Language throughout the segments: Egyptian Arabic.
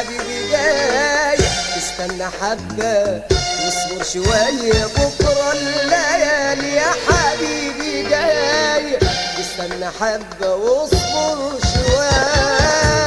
حبيبي جاي استنى حبة واصبر شوية بكرة الليالي يا حبيبي جاي استنى حبة واصبر شوية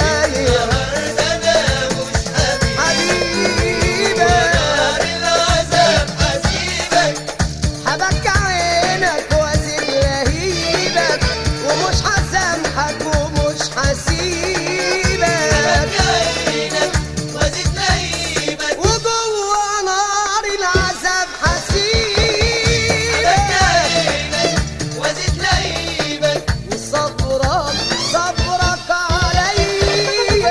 انا مش هبي حبيبي نار العذاب حسيبك حبك عينك وازن لهيبك ومش هسامحك ومش هسيبك عينك وزيد لهيبك وجوه نار العذاب حسيبك عينك وزيد لهيبك وصبرك صبرك عليا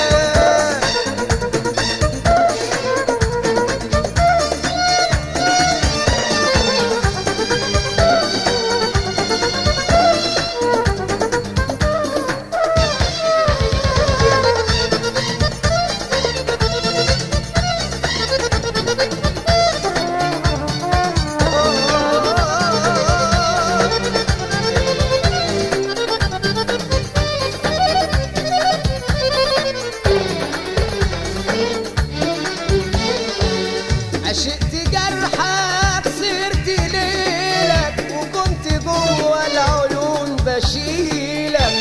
عشقت جرحك صرت ليلك وكنت جوه العيون بشيلك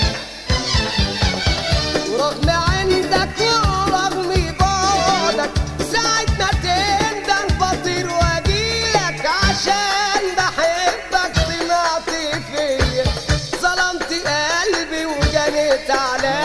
ورغم عندك ورغم بعدك ساعة ما تندم بطير واجيلك عشان بحبك طمعت فيا ظلمت قلبي وجنيت عليا